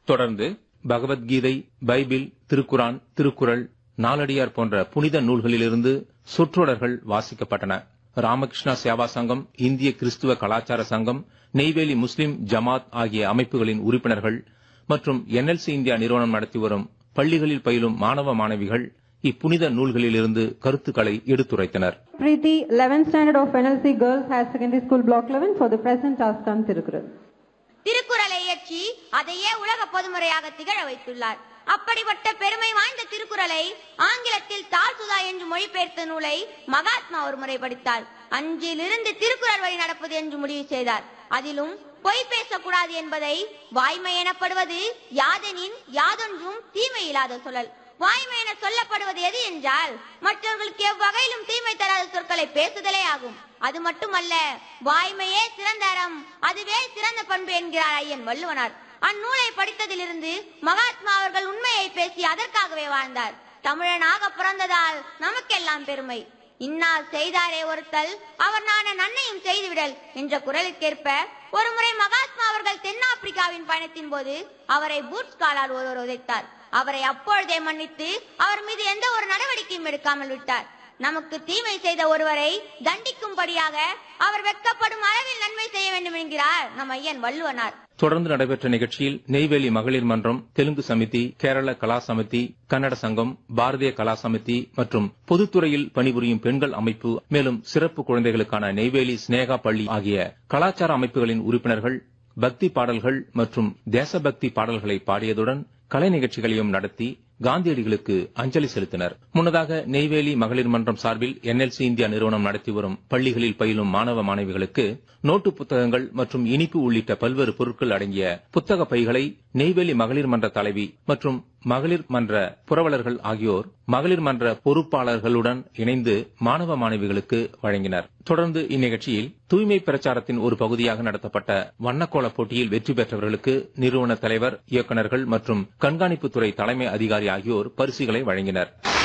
தொடர்ந்து பகவத்கீதை பைபிள் திருக்குரான் திருக்குறள் நாலடியார் போன்ற புனித நூல்களிலிருந்து சொற்றொடர்கள் வாசிக்கப்பட்டன ராமகிருஷ்ணா சேவா சங்கம் இந்திய கிறிஸ்துவ கலாச்சார சங்கம் நெய்வேலி முஸ்லிம் ஜமாத் ஆகிய அமைப்புகளின் உறுப்பினர்கள் மற்றும் என்எல்சி இந்தியா நிறுவனம் நடத்தி வரும் பள்ளிகளில் பயிலும் மாணவ மாணவிகள் இப்புனித நூல்களிலிருந்து கருத்துக்களை எடுத்துரைத்தனர் Preeti, 11th standard of NLC Girls Higher Secondary School Block 11 for the present task on Tirukural. திருக்குறளை இயற்றி அதையே உலக பொதுமுறையாக திகழ வைத்துள்ளார் அப்படிப்பட்ட பெருமை வாய்ந்த திருக்குறளை ஆங்கிலத்தில் தால்சுதா என்று மொழிபெயர்த்த நூலை மகாத்மா ஒரு முறை படித்தார் அன்றிலிருந்து திருக்குறள் வழி நடப்பது என்று முடிவு செய்தார் அதிலும் பொய் பேசக்கூடாது என்பதை வாய்மை எனப்படுவது யாதெனின் யாதொன்றும் தீமை இல்லாத சொல்லல் வாய்மை என சொல்லப்படுவது எது என்றால் மற்றவர்களுக்கு எவ்வகையிலும் தீமை தராத சொற்களை பேசுதலே ஆகும் அது மட்டுமல்ல வாய்மையே சிறந்த அறம் அதுவே சிறந்த பண்பு என்கிறார் ஐயன் வள்ளுவனார் அந்நூலை படித்ததிலிருந்து மகாத்மா அவர்கள் உண்மையை பேசி அதற்காகவே வாழ்ந்தார் தமிழனாக பிறந்ததால் நமக்கெல்லாம் பெருமை இன்னார் செய்தாரே ஒருத்தல் அவர் நான நன்மையும் செய்துவிடல் என்ற குரலுக்கேற்ப ஒருமுறை மகாத்மா அவர்கள் தென்னாப்பிரிக்காவின் பயணத்தின் போது அவரை பூட்ஸ் காலால் ஒருவர் உதைத்தார் அவரை அப்பொழுதே மன்னித்து அவர் மீது எந்த ஒரு நடவடிக்கையும் எடுக்காமல் விட்டார் நமக்கு தீமை செய்த ஒருவரை தண்டிக்கும்படியாக அவர் வெட்கப்படும் அளவில் நன்மை செய்ய வேண்டும் என்கிறார் நம் ஐயன் வள்ளுவனார் தொடர்ந்து நடைபெற்ற நிகழ்ச்சியில் நெய்வேலி மகளிர் மன்றம் தெலுங்கு சமிதி கேரள கலா சமிதி கன்னட சங்கம் பாரதிய கலா சமிதி மற்றும் பொதுத்துறையில் பணிபுரியும் பெண்கள் அமைப்பு மேலும் சிறப்பு குழந்தைகளுக்கான நெய்வேலி ஸ்னேகா பள்ளி ஆகிய கலாச்சார அமைப்புகளின் உறுப்பினர்கள் பக்தி பாடல்கள் மற்றும் தேசபக்தி பாடல்களை பாடியதுடன் கலை நிகழ்ச்சிகளையும் நடத்தி காந்தியடிகளுக்கு அஞ்சலி செலுத்தினர் முன்னதாக நெய்வேலி மகளிர் மன்றம் சார்பில் என்எல்சி இந்தியா நிறுவனம் நடத்தி வரும் பள்ளிகளில் பயிலும் மாணவ மாணவிகளுக்கு நோட்டு புத்தகங்கள் மற்றும் இனிப்பு உள்ளிட்ட பல்வேறு பொருட்கள் அடங்கிய புத்தக பைகளை நெய்வேலி மகளிர் மன்ற தலைவி மற்றும் மகளிர் மன்ற புரவலர்கள் ஆகியோர் மகளிர் மன்ற பொறுப்பாளர்களுடன் இணைந்து மாணவ மாணவிகளுக்கு வழங்கினர் தொடர்ந்து இந்நிகழ்ச்சியில் தூய்மை பிரச்சாரத்தின் ஒரு பகுதியாக நடத்தப்பட்ட வண்ணக்கோல போட்டியில் வெற்றி பெற்றவர்களுக்கு நிறுவன தலைவர் இயக்குநர்கள் மற்றும் கண்காணிப்புத்துறை தலைமை அதிகாரி ஆகியோர் பரிசுகளை வழங்கினர்